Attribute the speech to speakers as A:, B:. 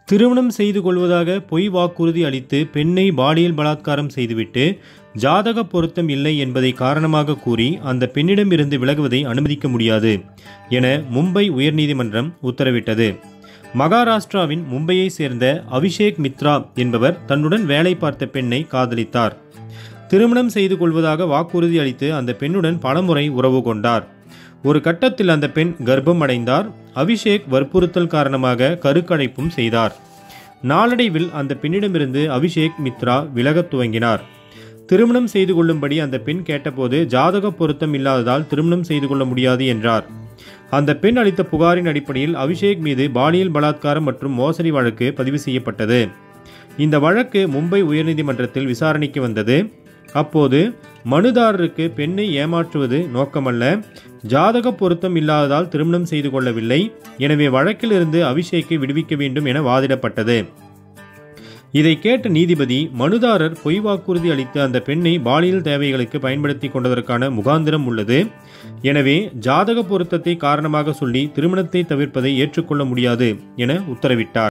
A: திருமணம் செய்து கொள்வதாக பொய் வாக்குறுதி அளித்து பெண்ணை பாலியல் பலாத்காரம் செய்துவிட்டு ஜாதக பொருத்தம் இல்லை என்பதை காரணமாக கூறி அந்த பெண்ணிடமிருந்து விலகுவதை அனுமதிக்க முடியாது என மும்பை உயர்நீதிமன்றம் உத்தரவிட்டது மகாராஷ்டிராவின் மும்பையை சேர்ந்த அபிஷேக் மித்ரா என்பவர் தன்னுடன் வேலை பார்த்த பெண்ணை காதலித்தார் திருமணம் செய்து கொள்வதாக வாக்குறுதி அளித்து அந்த பெண்ணுடன் பலமுறை உறவு கொண்டார் ஒரு கட்டத்தில் அந்த பெண் கர்ப்பம் அடைந்தார் அபிஷேக் வற்புறுத்தல் காரணமாக கருக்கடைப்பும் செய்தார் நாளடைவில் அந்த பெண்ணிடமிருந்து அபிஷேக் மித்ரா விலகத் துவங்கினார் திருமணம் செய்து கொள்ளும்படி அந்த பெண் கேட்டபோது ஜாதக பொருத்தம் இல்லாததால் திருமணம் செய்து கொள்ள முடியாது என்றார் அந்த பெண் அளித்த புகாரின் அடிப்படையில் அபிஷேக் மீது பாலியல் பலாத்காரம் மற்றும் மோசடி வழக்கு பதிவு செய்யப்பட்டது இந்த வழக்கு மும்பை உயர்நீதிமன்றத்தில் விசாரணைக்கு வந்தது அப்போது மனுதாரருக்கு பெண்ணை ஏமாற்றுவது நோக்கமல்ல ஜாதக பொருத்தம் இல்லாததால் திருமணம் செய்து கொள்ளவில்லை எனவே வழக்கிலிருந்து அபிஷேக்கை விடுவிக்க வேண்டும் என வாதிடப்பட்டது இதை கேட்ட நீதிபதி மனுதாரர் பொய் வாக்குறுதி அளித்து அந்த பெண்ணை பாலியல் தேவைகளுக்கு பயன்படுத்தி கொண்டதற்கான முகாந்திரம் உள்ளது எனவே ஜாதக பொருத்தத்தை காரணமாக சொல்லி திருமணத்தை தவிர்ப்பதை ஏற்றுக்கொள்ள முடியாது என உத்தரவிட்டார்